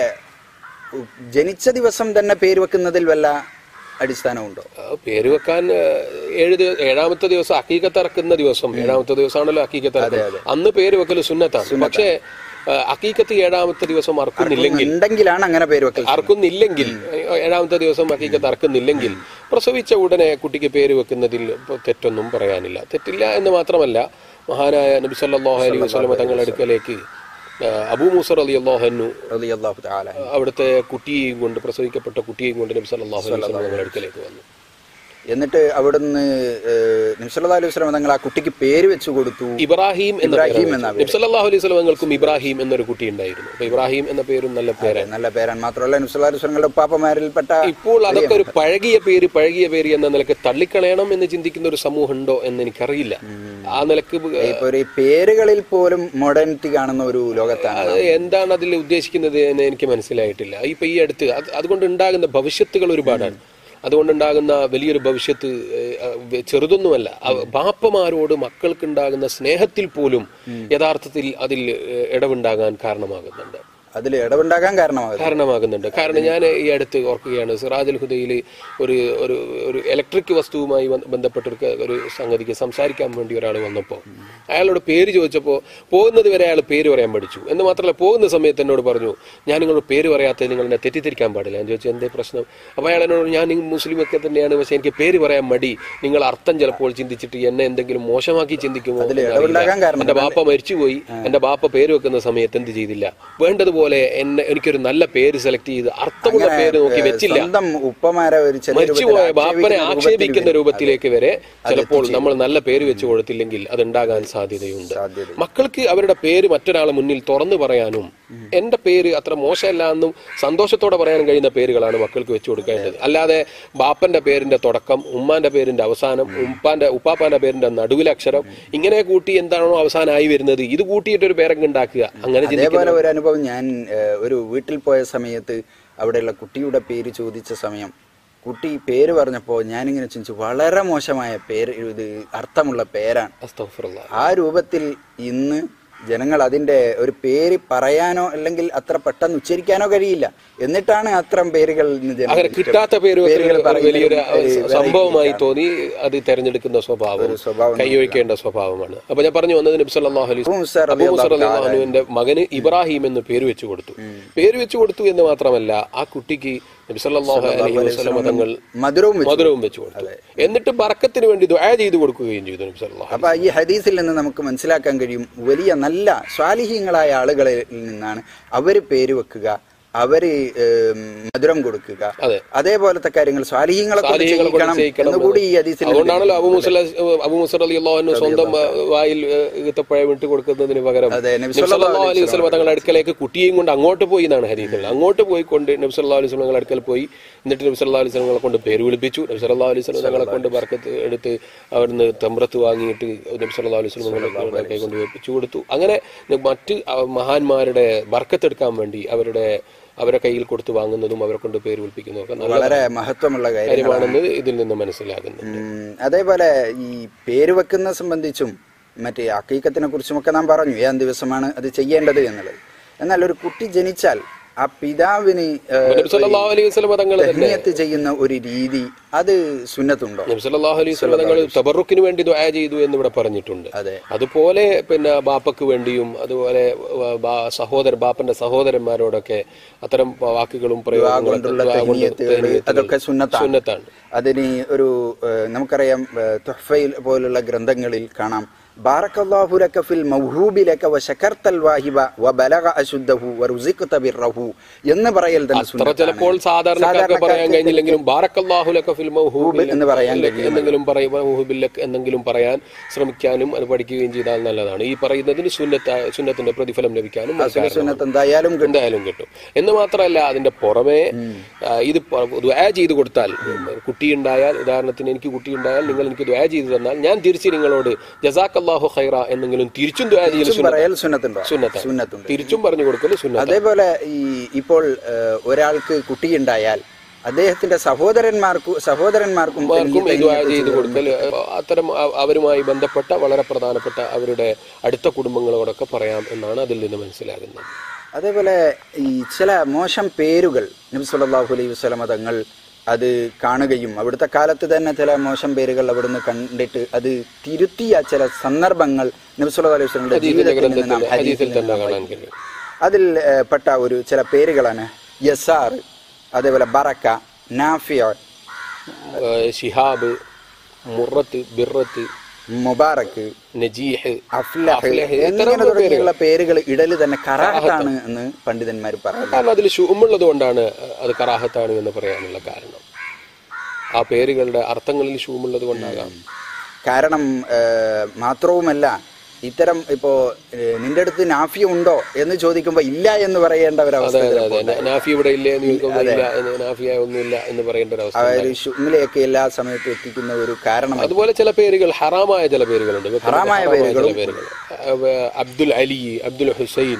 ഉ- ജനിച്ച ദിവസം തന്നെ പേര് വെക്കുന്നതിൽ വല്ല അടിസ്ഥാനമുണ്ടോ ആ, പേര് വെക്കാൻ ആ, ഏഴ് ദിവ- ഏഴാമത്തെ ദിവസം അക്കീക്കത്ത് ഇറക്കുന്ന ദിവസം ഏഴാമത്തെ ദിവസമാണല്ലോ അക്കീക്കത്ത് ഇറക്കുന്നത് അന്ന് പേര് വെക്കൽ സുന്നത്താണ് പക്ഷേ ആ, അക്കീക്കത്ത് ഏഴാമത്തെ ദിവസം അറക്കുന്നില്ലെങ്കിൽ ഉണ്ടെങ്കിലാണ് അങ്ങനെ പേര് വെക്കൽ അറക്കുന്നില്ലെങ്കിൽ ഏഴാമത്തെ ദിവസം അക്കീക്കത്ത് അറക്കുന്നില്ലെങ്കിൽ പ്രസവിച്ച ഉടനെ കുട്ടിക്ക് പേര് വെക്കുന്നതിൽ ഇപ്പൊ തെറ്റൊന്നും പറയാനില്ല തെറ്റില്ല എന്ന് മാത്രമല്ല മഹാനായ നബി സല്ലല്ലാഹു അലൈഹി വസല്ലം തങ്ങളുടെ അടുക്കലേക്ക് ആ, അബൂ മൂസർ അലി അള്ളാഹു റളിയല്ലാഹു തആല അവിടുത്തെ കുട്ടിയെയും കൊണ്ട് പ്രസവിക്കപ്പെട്ട കുട്ടിയെയും കൊണ്ട് നബി സല്ലല്ലാഹു അലൈഹി വസല്ലം തങ്ങളുടെ അടുക്കലേക്ക് വന്നു എന്നിട്ട് അവിടുന്ന് നിംസല്ലാ അലൈഹി വസ്ലം തങ്ങൾ ആ കുട്ടിക്ക് പേര് വെച്ചു കൊടുത്തു ഇബ്രാഹിം എന്ന ഇബ്രാഹിം എന്ന നബി സല്ലല്ലാഹു അലൈഹി വസല്ലം തങ്ങൾക്കും ഇബ്രാഹിം എന്നൊരു കുട്ടി ഉണ്ടായിരുന്നു അപ്പൊ ഇബ്രാഹിം എന്ന പേരും നല്ല പേരാണ് നല്ല പേരാണ് മാത്രമല്ല നിംസല്ലാ അലൈഹി വസ്ലങ്ങളുടെ ഉപ്പാപ്പമാരിൽപ്പെട്ട ഇപ്പോൾ അതൊക്കെ ഒരു പഴകിയ പേര് പഴകിയ പേര് എന്ന നിലക്ക് തള്ളിക്കളയണം എന്ന് ചിന്തിക്കുന്ന ഒരു സമൂഹം ഉണ്ടോ എന്ന് എനിക്കറിയില്ല ആ നിലക്ക് ഇപ്പൊ ഒരു പേരുകളിൽ പോലും മോഡേണിറ്റി കാണുന്ന ഒരു ലോകത്താണ് അത് എന്താണ് അതിൽ ഉദ്ദേശിക്കുന്നത് എന്ന് എനിക്ക് മനസ്സിലായിട്ടില്ല ഇപ്പൊ ഈ അടുത്ത് അത് അതുകൊണ്ട് ഉണ്ടാകുന്ന ഭവിഷ്യത്തുകൾ ഒരുപാടാണ് അതുകൊണ്ടുണ്ടാകുന്ന വലിയൊരു ഭവിഷ്യത്ത് ഏഹ്, അഹ് ചെറുതൊന്നുമല്ല അവ- ബാപ്പമാരോട് മക്കൾക്കുണ്ടാകുന്ന സ്നേഹത്തിൽ പോലും യഥാർത്ഥത്തിൽ അതിൽ ഏഹ്, ഇടവുണ്ടാകാൻ കാരണമാകുന്നുണ്ട് അതിൽ ഇടവുണ്ടാകാൻ കാരണമാകും കാരണമാകുന്നുണ്ട് കാരണം ഞാൻ ഈ അടുത്ത് ഓർക്കുകയാണ് സിറാജുൽ ഹുദയിൽ ഒരു ഒരു ഒരു ഇലക്ട്രിക് വസ്തുവുമായി ബന്ധ- ബന്ധപ്പെട്ട ഒരു ക- ഒരു സംഗതിക്ക് സംസാരിക്കാൻ വേണ്ടി ഒരാൾ വന്നപ്പോൾ അയാളോട് പേര് ചോദിച്ചപ്പോൾ പോകുന്നത് വരെ അയാൾ പേര് പറയാൻ പഠിച്ചു എന്ന് മാത്രമല്ല പോകുന്ന സമയത്ത് എന്നോട് പറഞ്ഞു ഞാൻ നിങ്ങളുടെ പേര് പറയാത്തത് നിങ്ങൾ എന്നെ തെറ്റിദ്ധരിക്കാൻ പാടില്ല ഞാൻ ചോദിച്ചു എന്തേ പ്രശ്നം അപ്പോൾ അയാൾ എന്നോട് ഞാൻ ഈ മുസ്ലിം ഒക്കെ തന്നെയാണ് പക്ഷെ എനിക്ക് പേര് പറയാൻ മടി നിങ്ങൾ അർത്ഥം ചിലപ്പോൾ ചിന്തിച്ചിട്ട് എന്നെ എന്തെങ്കിലും മോശമാക്കി ചിന്തിക്കുമോ എന്നറിയില്ല. ഇടവുണ്ടാകാൻ കാരണം എന്റെ ബാപ്പ മരിച്ചുപോയി എന്റെ ബാപ്പ പേര് വെക്കുന്ന സമയത്ത് എന്ത് ചെയ്തില്ല വേണ്ടതുപോലെ എന്നെ എനിക്കൊരു നല്ല പേര് സെലക്ട് ചെയ്ത് അർത്ഥമുള്ള പേര് നോക്കി വെച്ചില്ല സ്വന്തം ഉപ്പമാരെ ഒരു ചെറിയ മരിച്ചുപോയ രൂപത്തിൽ ബാപ്പനെ ആക്ഷേപിക്കുന്ന ആക്ഷേപിക്കുന്ന രൂപത്തിലേക്ക് വരെ ചിലപ്പോൾ നമ്മൾ നല്ല പേര് വെച്ച് കൊടുത്തില്ലെങ്കിൽ അത് ഉണ്ടാകാൻ സാധ്യതയുണ്ട് സാധ്യത മക്കൾക്ക് അവരുടെ പേര് മറ്റൊരാളെ മുന്നിൽ തുറന്നു പറയാനും എന്റെ പേര് അത്ര മോശമല്ല എന്നും സന്തോഷത്തോടെ പറയാനും കഴിയുന്ന പേരുകളാണ് മക്കൾക്ക് വെച്ചു കൊടുക്കേണ്ടത് അല്ലാതെ ബാപ്പന്റെ പേരിന്റെ തുടക്കം ഉമ്മാന്റെ പേരിന്റെ അവസാനം ഉപ്പാന്റെ ഉപ്പാപ്പാന്റെ പേരിന്റെ നടുവിലെ അക്ഷരം ഇങ്ങനെ കൂട്ടി എന്താണോ അവസാനമായി വരുന്നത് ഇത് കൂട്ടിയിട്ട് ഒരു പേരങ്ങ് ഉണ്ടാക്കുക അങ്ങനെ ചിന്തിക്കുന്ന അതേപോലെ ഒരു അനുഭവം ഞാൻ ഏഹ്, ഒരു വീട്ടിൽ പോയ സമയത്ത് അവിടെയുള്ള കുട്ടിയുടെ പേര് ചോദിച്ച സമയം കുട്ടി പേര് പറഞ്ഞപ്പോൾ ഞാനിങ്ങനെ ചിന്തിച്ചു വളരെ മോശമായ പേര് ഇത് അർത്ഥമുള്ള പേരാണ് അസ്തഗ്ഫിറുല്ലാഹ്. ആ രൂപത്തിൽ ഇന്ന് ജനങ്ങൾ അതിന്റെ ഒരു പേര് പറയാനോ അല്ലെങ്കിൽ അത്ര പെട്ടെന്ന് ഉച്ചരിക്കാനോ കഴിയില്ല എന്നിട്ടാണ് അത്തരം പേരുകൾ ഇന്ന് ജനങ്ങൾ അങ്ങനെ കിട്ടാത്ത പേര് പേരുകൾ വെക്കൽ പറയുന്നതിൽ വലിയൊരു ഒരു variety സംഭവമായി ആണ്. തോന്നി അത് തെരഞ്ഞെടുക്കുന്ന സ്വഭാവം സ്വഭാവം കൈയൊഴിക്കേണ്ട സ്വഭാവമാണ് അപ്പൊ ഞാൻ പറഞ്ഞു വന്നത് നബി സല്ലല്ലാഹു അലൈഹി അബൂ മുസ്സ അബൂ മുസ്സ റളിയല്ലാഹു അൻഹുവിന്റെ മകന് ഇബ്രാഹിം എന്ന് പേര് വെച്ചു കൊടുത്തു പേര് വെച്ചു കൊടുത്തു എന്ന് മാത്രമല്ല ആ കുട്ടിക്ക് നബി സല്ലല്ലാഹു അലൈഹി വസല്ലം തങ്ങൾ മധുരവും വെച്ചു മധുരവും വെച്ചു കൊടുത്തു എന്നിട്ട് ബറക്കത്തിന് വേണ്ടി ദുആ ചെയ്തു കൊടുക്കുകയും ചെയ്തു നബി സല്ലല്ലാഹു അപ്പൊ ഈ ഹദീസിൽ നിന്ന് നമുക്ക് മനസ്സിലാക്കാൻ കഴിയും വലിയ നല്ല സ്വാലിഹീങ്ങളായ ആളുകളിൽ നിന്നാണ് അവര് പേര് വെക്കുക അവര് ഏം, മധുരം കൊടുക്കുക അതെ. അതേപോലത്തെ കാര്യങ്ങൾ സ്വാലിഹീങ്ങളെ കൊണ്ട് സാലിഹ്യങ്ങളെ കൊണ്ട് ചെയ്യിക്കണം ചെയ്യിക്കണം എന്നുകൂടി ഈ ഹദീസിൽ അതുകൊണ്ടാണല്ലോ അബു മുസല അബു മുസർ അലി അള്ളാഹുവിന് സ്വന്തം ആ, വായിൽ ആ, ഈത്തപ്പഴം വിട്ട് കൊടുക്കുന്നതിന് പകരം അതെ, നബി നബി സല്ലല്ലാഹു അലൈഹി വസല്ലം തങ്ങളുടെ അടുക്കലേക്ക് കുട്ടിയെയും കൊണ്ട് അങ്ങോട്ട് പോയി എന്നാണ് ഹരീതിൽ അങ്ങോട്ട് പോയി കൊണ്ട് നബി സല്ലല്ലാഹു അലൈഹി വസല്ലം തങ്ങളുടെ അടുക്കൽ പോയി എന്നിട്ട് നബി സല്ലല്ലാഹു അലൈഹി വസല്ലം തങ്ങളെ കൊണ്ട് പേര് വിളിപ്പിച്ചു നബി സല്ലല്ലാഹു അലൈഹി വസല്ലം തങ്ങളെ കൊണ്ട് ബർക്കത്ത് എടുത്ത് അവിടുന്ന് തമ്രത്ത് വാങ്ങിയിട്ട് നബി സല്ലല്ലാഹു അലൈഹി വസല്ലം തങ്ങളുടെ കൈ കൊണ്ട് വെപ്പിച്ചു കൊടുത്തു അങ്ങനെ മറ്റ് ആ, മഹാന്മാരുടെ ബർക്കത്ത് എടുക്കാൻ വേണ്ടി അവരുടെ അവരെ കയ്യിൽ കൊടുത്ത് വാങ്ങുന്നതും അവരെ കൊണ്ട് പേര് വിളിപ്പിക്കുന്നതും ഒക്കെ നല്ല വളരെ മഹത്വമുള്ള കാര്യം കാര്യമാണെന്ന് ഇതിൽ നിന്ന് മനസ്സിലാകുന്നു ഉം, അതേപോലെ ഈ പേര് വെക്കുന്ന സംബന്ധിച്ചും മറ്റേ അക്കീക്കത്തിനെ കുറിച്ചുമൊക്കെ നാം പറഞ്ഞു ഏത് ദിവസമാണ് അത് ചെയ്യേണ്ടത് എന്നുള്ളത് എന്നാൽ ഒരു കുട്ടി ജനിച്ചാൽ ആ പിതാവിന് ഏഹ്, നബി സല്ലല്ലാഹു അലൈഹി വസല്ലം തങ്ങൾ തന്നെ തഹ്നിയത്ത് ചെയ്യുന്ന ഒരു രീതി അത് സുന്നത്തുണ്ടോ നബി സല്ലല്ലാഹു അലൈഹി വസല്ലം തങ്ങൾ തബറുക്കിന് വേണ്ടി ദുആ ചെയ്തു എന്ന് ഇവിടെ പറഞ്ഞിട്ടുണ്ട് അതെ അതുപോലെ പിന്നെ ബാപ്പക്ക് വേണ്ടിയും അതുപോലെ വ- ബാ- സഹോദര ബാപ്പന്റെ സഹോദരന്മാരോടൊക്കെ അത്തരം വാക്കുകളും പ്രയോഗങ്ങളും കൊണ്ടുള്ള ദുആ കൊണ്ട് തഹ്നിയത്തുകൾ തഹ്നിയത്തുകൾ അതൊക്കെ സുന്നത്താണ് സുന്നത്താണ് അതിന് ഒരു ഏഹ്, നമുക്കറിയാം ഏഹ്, തുഹ്ഫയിൽ പോലുള്ള ഗ്രന്ഥങ്ങളിൽ കാണാം ബാറക്കല്ലാഹു ലക ഫിൽ മൗഹൂബി ലക വശകർത്തൽ വാഹിബ വബലഗ അശുദ്ധഹു വറുസിഖ്ത ബിർറഹു എന്ന് പറയൽ തന്നെ അത്ര സുന്നത്താണ്. ചിലപ്പോൾ സാധാരണക്കാർക്ക് പറയാൻ കഴിഞ്ഞില്ലെങ്കിലും ബാറക്കല്ലാഹു ലക ഫിൽ മൗഹൂബി എന്ന് പറയാൻ ലക എന്തെങ്കിലും പറയും മൗഹൂബിൽ ലക എന്തെങ്കിലും പറയാൻ ശ്രമിക്കാനും അത് പഠിക്കുകയും ചെയ്താൽ നല്ലതാണ് ഈ പറയുന്നതിന് സുന്നത്ത സുന്നത്തിന്റെ പ്രതിഫലം ലഭിക്കാനും അത് കാരണമാണ്. സുന്നത്ത് എന്തായാലും കിട്ടും. എന്തായാലും കിട്ടും എന്ന് മാത്രമല്ല അതിന്റെ പുറമെ ആ, ഇത് പ- ദുആ ചെയ്ത് കൊടുത്താൽ കുട്ടിയുണ്ടായാൽ ഉദാഹരണത്തിന് എനിക്ക് കുട്ടിയുണ്ടായാൽ നിങ്ങൾ എനിക്ക് ദുആ ചെയ്തു തന്നാൽ ഞാൻ തിരിച്ച് നിങ്ങളോട് ജസാഖല്ലാഹു ഖൈറ എന്നെങ്കിലും തിരിച്ചും ദുആ ചെയ്യൽ സുന്നത്താണ്. പറയൽ സുന്നത്തുണ്ടോ സുന്നത്താണ് സുന്നത്തുണ്ട് തിരിച്ചും പറഞ്ഞു കൊടുക്കൽ സുന്നത്താണ് അതേപോലെ ഈ ഇപ്പോൾ ഏഹ്, ഒരാൾക്ക് കുട്ടിയുണ്ടായാൽ അദ്ദേഹത്തിന്റെ സഹോദരന്മാർക്കും സഹോദരന്മാർക്കും ആർക്കും ദുആ ചെയ്ത് കൊടുക്കൽ അത്തരം അ- അവരുമായി ബന്ധപ്പെട്ട വളരെ പ്രധാനപ്പെട്ട അവരുടെ അടുത്ത കുടുംബങ്ങളോടൊക്കെ പറയാം എന്നാണ് അതിൽ നിന്ന് മനസ്സിലാകുന്നത് അതേപോലെ ഈ ചില മോശം പേരുകൾ നബി സല്ലല്ലാഹു അലൈഹി വസല്ലമ തങ്ങൾ അത് കാണുകയും അവിടുത്തെ കാലത്ത് തന്നെ ചില മോശം പേരുകൾ അവിടുന്ന് കണ്ടിട്ട് അത് തിരുത്തിയ ചില സന്ദർഭങ്ങൾ നബി സല്ലല്ലാഹു അലൈഹി വസല്ലമയുടെ ജീവിതത്തിൽ നിന്ന് നാം ഗ്രന്ഥത്തിൽ ഹദീസിൽ ഹദീസിൽ തന്നെ നിന്ന് കാണാൻ കഴിയും അതിൽ ഏഹ്, പെട്ട ഒരു ചില പേരുകളാണ് യസാർ അതേപോലെ ബറക്ക നാഫിയ ഏഹ് ഷിഹാബ് മുറത്ത് ബിറത്ത് മുബാറക്ക് നജീഹ് അഫ്ലഹ് അഫ്ലഹ് എന്നിങ്ങനെ ഇത്തരം തുടങ്ങിയുള്ള പേരുകൾ ഇടല് തന്നെ കറാഹത്താണ് എന്ന് പണ്ഡിതന്മാർ പറയുന്നു കാരണം അതിൽ ഷുമുള്ളത് കൊണ്ടാണ് അത് കറാഹത്താണ് എന്ന് പറയാനുള്ള കാരണം ആ പേരുകളുടെ അർത്ഥങ്ങളിൽ ഷൂമുള്ളത് കൊണ്ടാകാം കാരണം ഏഹ്, മാത്രവുമല്ല ഇത്തരം ഇപ്പോ ഏഹ്, നിന്റെ അടുത്ത് നാഫിയ ഉണ്ടോ എന്ന് ചോദിക്കുമ്പോ ഇല്ല എന്ന് പറയേണ്ട ഒരു അവസ്ഥ അതെ അതെ ന- നാഫി ഇവിടെ ഇല്ലേ എന്ന് ചോദിക്കുമ്പോൾ ഇല്ല എന്ന് നാഫിയ ഒന്നുമില്ല എന്ന് പറയേണ്ട ഒരു അവസ്ഥ ഒരു ഷുമിലെയൊക്കെ എല്ലാ സമയത്തും എത്തിക്കുന്ന ഒരു കാരണം അതുപോലെ ചില പേരുകൾ ഹറാമായ ചില പേരുകളുണ്ട് വെക്കുന്നത് ഹറാമായ ചില പേരുകൾ അഹ് അബ്ദുൽ അലി അബ്ദുൽ ഹുസൈൻ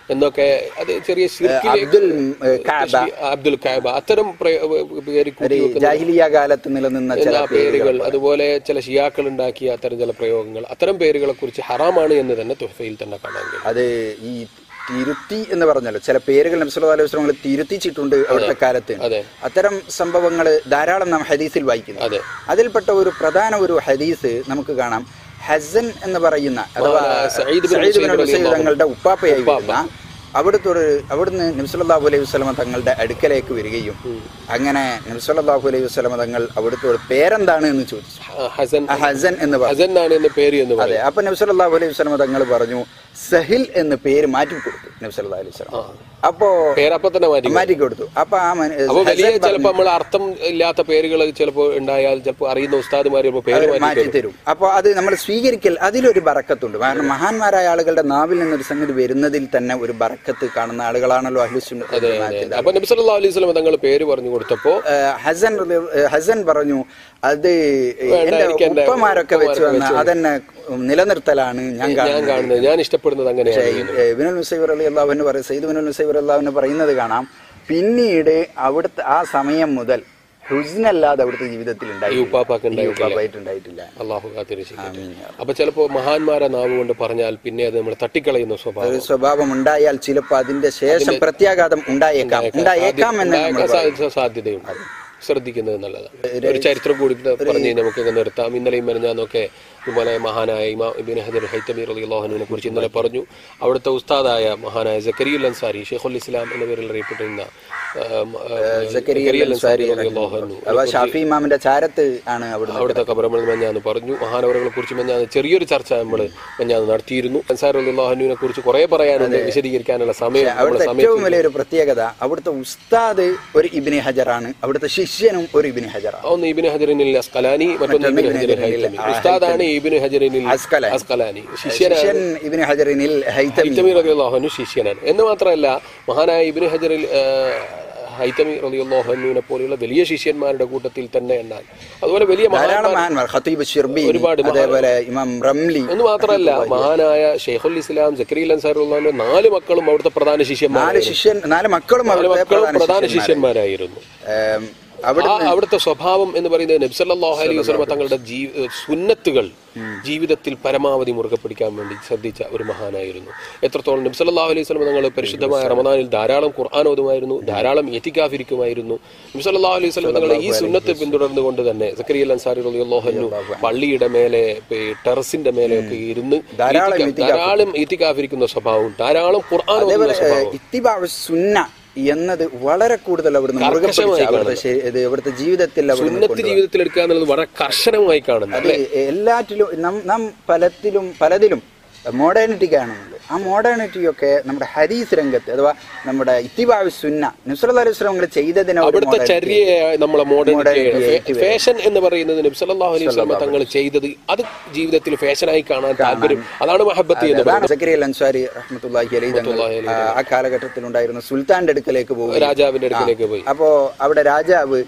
എന്നൊക്കെ അത് ചെറിയ ശിർക്കിലേക്ക് അബ്ദുൽ ഏ, കഅബ അബ്ദുൽ കാബ അത്തരം പ്രയ- പേര് കൂട്ടി വെക്കുന്ന ജാഹിലിയ കാലത്ത് നിലനിന്ന ചില എല്ലാ പേരുകൾ അതുപോലെ ചില ഷിയാക്കൾ ഉണ്ടാക്കിയ അത്തരം ചില പ്രയോഗങ്ങൾ അത്തരം പേരുകളെ കുറിച്ച് ഹറാമാണ് എന്ന് തന്നെ തുഹഫയിൽ തന്നെ കാണാൻ കഴിയും അത് ഈ തിരുത്തി എന്ന് പറഞ്ഞല്ലോ ചില പേരുകൾ നബ്സല്ലാ അലൈഹി വസ്ലങ്ങൾ തിരുത്തിച്ചിട്ടുണ്ട് അവിടുത്തെ കാലത്ത് അതെ അത്തരം സംഭവങ്ങൾ ധാരാളം നാം ഹദീസിൽ വായിക്കുന്നു അതെ അതിൽപ്പെട്ട ഒരു പ്രധാന ഒരു ഹദീസ് നമുക്ക് കാണാം ഹസൻ എന്ന് പറയുന്ന അഥവാ Saeed bin Saeed bin Musayyib Musayyib തങ്ങളുടെ ഉപ്പാപ്പയായി വരുന്ന അവിടുത്തെ ഒരു അവിടുന്ന് നബ്സല്ലാഹു അലൈഹി വസ്ലമ തങ്ങളുടെ അടുക്കലേക്ക് വരികയും അങ്ങനെ നബ്സല്ലാഹു അലൈഹി വസ്ലമ തങ്ങൾ അവിടുത്തെ ഒരു പേരെന്താണ് എന്ന് ചോദിച്ചു ആ, ഹസൻ ആ ഹസൻ എന്ന് പറഞ്ഞു ഹസൻ ആണ് എന്ന് പേര് എന്ന് അതെ പറയും അപ്പൊ നബ്സല്ലാഹു അലൈഹി വസ്ലമ തങ്ങൾ പറഞ്ഞു സഹിൽ എന്ന് പേര് മാറ്റി കൊടുത്തു നബ്സല്ലാ അലൈഹി വസ്ലം അപ്പോ പേരപ്പൊ തന്നെ മാറ്റി മാറ്റി കൊടുത്തു അപ്പൊ ആ മന- അപ്പൊ വലിയ ഹസൻ പറഞ്ഞു, ചിലപ്പോ നമ്മൾ അർത്ഥം ഇല്ലാത്ത പേരുകൾ ചിലപ്പോ ഉണ്ടായാൽ ചിലപ്പോ അറിയുന്ന ഉസ്താദുമാർ ചിലപ്പോ പേര് മാറ്റി മാറ്റി തരും അപ്പൊ അത് നമ്മൾ സ്വീകരിക്കൽ അതിലൊരു ബറക്കത്തുണ്ട് കാരണം മഹാന്മാരായ ആളുകളുടെ നാവിൽ നിന്നൊരു സംഗതി വരുന്നതിൽ തന്നെ ഒരു ബറക്കത്ത് കാണുന്ന ആളുകളാണല്ലോ അഹ്ലുസുന്നത്തിന്റെ അപ്പൊ നബി സല്ലല്ലാഹു അലൈഹി വസല്ലം തങ്ങൾ പേര് പറഞ്ഞു കൊടുത്തപ്പോ ഹസൻ റളി- ഏഹ് ഹസൻ പറഞ്ഞു അത് എന്റെ എനിക്ക് എന്റെ ഉപ്പമാരൊക്കെ വെച്ച് വന്ന അതെന്നെ നിലനിർത്തലാണ് ഞാൻ ഞാൻ കാണുന്നത് കാണുന്നത് ഞാൻ ഇഷ്ടപ്പെടുന്നത് അങ്ങനെയാണ് ഏഹ് വിനുൽ മുസൈബർ അലി അള്ളാഹുവിന് പറയും സയ്യിദ് വിനുൽ മുസൈബർ അള്ളാഹുവിന് പറയുന്നത് കാണാം പിന്നീട് അവിടുത്തെ ആ സമയം മുതൽ ഹുസ്നല്ലാതെ അവിടുത്തെ ജീവിതത്തിൽ ഉണ്ടായി ഉപ്പാപ്പാക്ക് ഉണ്ടായിട്ടില്ല. ഉപ്പാപ്പായിട്ടുണ്ടായിട്ടില്ല അള്ളാഹു കാത്തിരക്ഷിക്കട്ടെ ആമീൻ. അപ്പൊ ചിലപ്പോ മഹാന്മാരെ നാവ് കൊണ്ട് പറഞ്ഞാൽ പിന്നെ അത് നമ്മൾ തട്ടിക്കളയുന്ന സ്വഭാവം ഒരു സ്വഭാവം ഉണ്ടായാൽ ചിലപ്പോൾ അതിന്റെ ശേഷം പ്രത്യാഘാതം ഉണ്ടായേക്കാം ഉണ്ടായേക്കാം എന്ന് നമ്മൾ ഉണ്ടായേക്കാൻ സാ- സാധ്യതയുണ്ട് ശ്രദ്ധിക്കുന്നത് നല്ലതാണ് ഒരു ചരിത്രം കൂടി പറഞ്ഞ് നമുക്ക് ഇങ്ങനെ നിർത്താം ഇന്നലെയും മെനഞ്ഞാന്നൊക്കെ ഇതുപോലെ മഹാനായ ഇമാ ഇബിൻ ഹജർ ഹൈത്തമി റളിയല്ലാഹുവിനെ കുറിച്ച് ഇന്നലെ പറഞ്ഞു അവിടുത്തെ ഉസ്താദായ മഹാനായ സക്കരിയുൽ അൻസാരി ഷെയ്ഖുൽ ഇസ്ലാം എന്ന പേരിൽ അറിയപ്പെട്ടിരുന്ന ആ, ആ, സക്കരിയുൽ അൻസാരി റളിയല്ലാഹു അൻഹു അപ്പൊ ഷാഫി ഇമാമിന്റെ ചാരത്ത് ആണ് അവിടുന്ന് അവിടുത്തെ കബറമൽ മെഞ്ഞാന്ന് പറഞ്ഞു മഹാനവറുകളെ കുറിച്ച് മെഞ്ഞാന്ന് ചെറിയൊരു ചർച്ച നമ്മൾ മെഞ്ഞാന്ന് നടത്തിയിരുന്നു അൻസാർ അള്ളാഹുവിനെ കുറിച്ച് കുറെ പറയാനുണ്ട് വിശദീകരിക്കാനുള്ള സമയം നമ്മുടെ അവിടുത്തെ സമയം ഏറ്റവും വലിയൊരു പ്രത്യേകത അവിടുത്തെ ഉസ്താദ് ഒരു ഇബിനി ഹജറാണ് അവിടുത്തെ ശിഷ്യനും ഒരു ഇബിനി ഹജറാണ് ഒന്ന് ഇബിന് ഹജറിനിൽ അസ്കലാനി മറ്റൊന്ന് ഇബിന് ഹജറിൻ ഹൈത്തമി ഉസ്താദാണ് ഇബിന് ഹജറിനിൽ അസ്കലാനി. അസ്കലാനി ശിഷ്യനാണ് ശിഷ്യൻ ഇബിനി ഹജറിനിൽ ഹൈത്തമി ഹൈത്തമി റളിയല്ലാഹുവിന് ശിഷ്യനാണ് എന്ന് മാത്രമല്ല മഹാനായ ഇബിന് ഹജറിൽ ആ, ഹൈത്തമി റളിയല്ലാഹുവിനെ പോലെയുള്ള വലിയ ശിഷ്യന്മാരുടെ കൂട്ടത്തിൽ തന്നെ എണ്ണാൻ അതുപോലെ വലിയ മഹാൻ ധാരാളം മഹാന്മാർ ഖത്തീബ് ഷിർബി ഒരുപാട് മഹാൻ- അതേപോലെ ഇമാം റംലി എന്ന് മാത്രമല്ല മഹാനായ ഷെയ്ഖുൽ ഇസ്ലാം സക്കരിൽ അൻസാറുള്ളാന്റെ നാല് മക്കളും അവിടുത്തെ പ്രധാന ശിഷ്യന്മാർ നാല് ശിഷ്യൻ നാല് മക്കളും നാല് അവിടുത്തെ മക്കളും പ്രധാന പ്രധാന ശിഷ്യന്മാർ ശിഷ്യന്മാരായിരുന്നു ഏം, അവിടെ ആ അവിടുത്തെ സ്വഭാവം എന്ന് പറയുന്നത് നബ്സല്ലാഹു അലൈഹി വസല്ലമ തങ്ങളുടെ ജീ സുന്നത്തുകൾ ജീവിതത്തിൽ പരമാവധി മുറുകെ പിടിക്കാൻ വേണ്ടി ശ്രദ്ധിച്ച ഒരു മഹാനായിരുന്നു എത്രത്തോളം നബ്സല്ലാഹു അലൈഹി വസല്ലമ തങ്ങൾ പരിശുദ്ധമായ റമദാനിൽ ധാരാളം ഖുർആൻ ഓതുമായിരുന്നു ധാരാളം എത്തിക്കാഫിരിക്കുമായിരുന്നു നബ്സല്ലാഹു അലൈഹി വസല്ലമ തങ്ങൾ ഈ സുന്നത്ത് പിന്തുടർന്നുകൊണ്ട് തന്നെ സക്കറിയ അൻസാരി റളിയല്ലാഹു പള്ളിയുടെ മേലെ പേ- ടെറസിന്റെ മേലെയൊക്കെ ഇരുന്ന് ധാരാളം ഈത്തിക്കാ- ധാരാളം ഈത്തിക്കാഫിരിക്കുന്ന സ്വഭാവവും ധാരാളം ഖുർആൻ ഓതുന്ന സ്വഭാവവും ഇത്തിബാ സുന്ന എന്നത് വളരെ കൂടുതൽ അവിടുന്ന് മുറുകെ പിടിച്ച് അവിടുത്തെ ശരി- ഇത് അവിടുത്തെ ജീവിതത്തിൽ അവിടുന്ന് സുന്നത്ത് ജീവിതത്തിൽ എടുക്കുക എന്നുള്ളത് വളരെ കർശനമായി കാണുന്നു അത് എല്ലാറ്റിലും നം- നാം പലത്തിലും പലതിലും മോഡേണിറ്റി കാണുന്നുണ്ട് ആ മോഡേണിറ്റി ഒക്കെ നമ്മുടെ ഹദീസ് രംഗത്ത് അഥവാ നമ്മുടെ ഇത്തിബാവി സുന്ന നുസ്രത് അലൈഹി സ്വലം ചെയ്തതിനെ ഒരു അവിടുത്തെ modernity. ചര്യയെ നമ്മളെ മോഡേൺ Modernity ആയിട്ട് ഫാഷൻ എന്ന് പറയുന്നത് നബ്സല്ലാഹു അലൈഹി വസല്ലമ തങ്ങൾ ചെയ്തത് അത് ജീവിതത്തിൽ ഫാഷനായി കാണാൻ താല്പര്യം അതാണ് മഹബത്ത് എന്ന് അതാണ് സക്കരി അൽ അൻസാരി റഹ്മത്തുള്ളാഹി അലൈഹി തങ്ങൾ ആ ആ കാലഘട്ടത്തിൽ ഉണ്ടായിരുന്ന സുൽത്താന്റെ അടുക്കലേക്ക് പോകും രാജാവിന്റെ അടുക്കലേക്ക് പോയി അപ്പോ അവിടെ രാജാവ്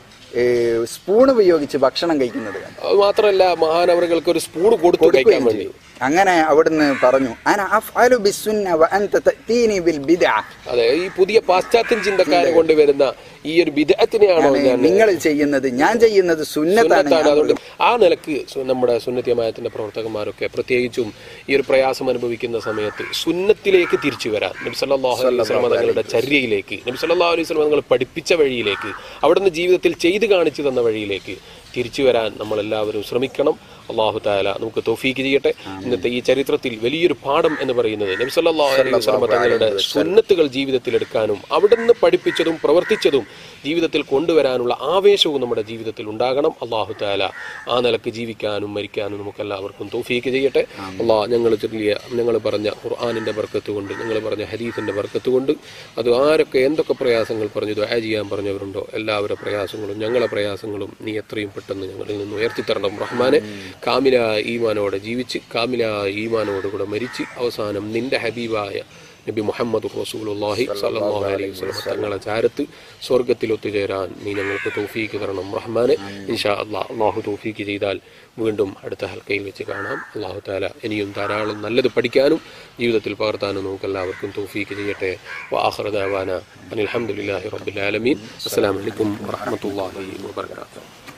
സ്പൂൺ ഉപയോഗിച്ച് ഭക്ഷണം കഴിക്കുന്നത് കണ്ടു. അത് മാത്രമല്ല മഹാനവറുകൾക്ക് ഒരു സ്പൂൺ കൊടുത്തു കഴിക്കാൻ വേണ്ടി അങ്ങനെ അവിടുന്ന് പറഞ്ഞു അന അഫ്അലു ബിസ്സുന്ന വ അൻത തഅതീനി ബിൽ ബിദ്അ അതെ ഈ പുതിയ പാശ്ചാത്യ ചിന്തക്കാരെ കൊണ്ടുവരുന്ന ഈ ഒരു വിദഗ്ധത്തിനെയാണോ ഞാൻ നിങ്ങൾ ചെയ്യുന്നത് ഞാൻ ചെയ്യുന്നത് സുന്നത്താണ് സുന്നത്താണ് ഞാൻ അതുകൊണ്ട് ആ നിലക്ക് സു- നമ്മുടെ സുന്നത്യമായത്തിന്റെ പ്രവർത്തകന്മാരൊക്കെ പ്രത്യേകിച്ചും ഈ ഒരു പ്രയാസം അനുഭവിക്കുന്ന സമയത്ത് സുന്നത്തിലേക്ക് തിരിച്ചു വരാൻ നബി സല്ലല്ലാഹു അലൈഹി വസല്ലം തങ്ങളുടെ ചര്യയിലേക്ക് നബി സല്ലല്ലാഹു അലൈഹി വസല്ലം തങ്ങൾ പഠിപ്പിച്ച വഴിയിലേക്ക് അവിടുന്ന് ജീവിതത്തിൽ ചെയ്തു കാണിച്ചു തന്ന വഴിയിലേക്ക് തിരിച്ചു വരാൻ നമ്മൾ എല്ലാവരും ശ്രമിക്കണം അള്ളാഹു താല നമുക്ക് തോഫീക്ക് ചെയ്യട്ടെ ഇന്നത്തെ ഈ ചരിത്രത്തിൽ വലിയൊരു പാഠം എന്ന് പറയുന്നത് നബി സല്ലല്ലാഹു അലൈഹി വസല്ലം തങ്ങളുടെ സുന്നത്തുകൾ ജീവിതത്തിൽ എടുക്കാനും അവിടുന്ന് പഠിപ്പിച്ചതും പ്രവർത്തിച്ചതും ജീവിതത്തിൽ കൊണ്ടുവരാനുള്ള ആവേശവും നമ്മുടെ ജീവിതത്തിൽ ഉണ്ടാകണം അള്ളാഹു താല ആ നിലക്ക് ജീവിക്കാനും മരിക്കാനും നമുക്ക് എല്ലാവർക്കും തോഫീക്ക് ചെയ്യട്ടെ അള്ളാഹ് ഞങ്ങൾ ചൊല്ലിയ ഞങ്ങൾ പറഞ്ഞ ഖുർആാനിന്റെ ബർക്കത്ത് കൊണ്ട് ഞങ്ങൾ പറഞ്ഞ ഹദീസിന്റെ ബർക്കത്ത് കൊണ്ട് അത് ആരൊക്കെ എന്തൊക്കെ പ്രയാസങ്ങൾ പറഞ്ഞു ദുആ ചെയ്യാൻ പറഞ്ഞവരുണ്ടോ എല്ലാവരുടെ പ്രയാസങ്ങളും ഞങ്ങളെ പ്രയാസങ്ങളും നീ എത്രയും പെട്ടെന്ന് ഞങ്ങളിൽ നിന്ന് ഉയർത്തിത്തരണം റഹ്മാനെ കാമില ഈമാനോടെ ജീവിച്ച് കാമില ഈമാനോട് കൂടെ മരിച്ച് അവസാനം നിന്റെ ഹബീബായ നബി മുഹമ്മദ് റസൂലുള്ളാഹി സല്ലല്ലാഹു അലൈഹി വസല്ലം തങ്ങളെ ചാരത്ത് സ്വർഗത്തിൽ ഒത്തുചേരാൻ നീ ഞങ്ങൾക്ക് തൗഫീക്ക് തരണം റഹ്മാനെ ഇൻഷാ അല്ലാഹ് അള്ളാഹു തൗഫീക്ക് ചെയ്താൽ വീണ്ടും അടുത്ത ഹൽക്കയിൽ വെച്ച് കാണാം അള്ളാഹു താല ഇനിയും ധാരാളം നല്ലത് പഠിക്കാനും ജീവിതത്തിൽ പകർത്താനും നമുക്ക് എല്ലാവർക്കും തൗഫീക്ക് ചെയ്യട്ടെ വാഹൃദാന അനിൽഹമുല്ലാഹി റബ്ബിൽ ആലമീൻ അസ്സലാമു അലൈക്കും വറഹ്മത്തുള്ളാഹി വബറകാതുഹു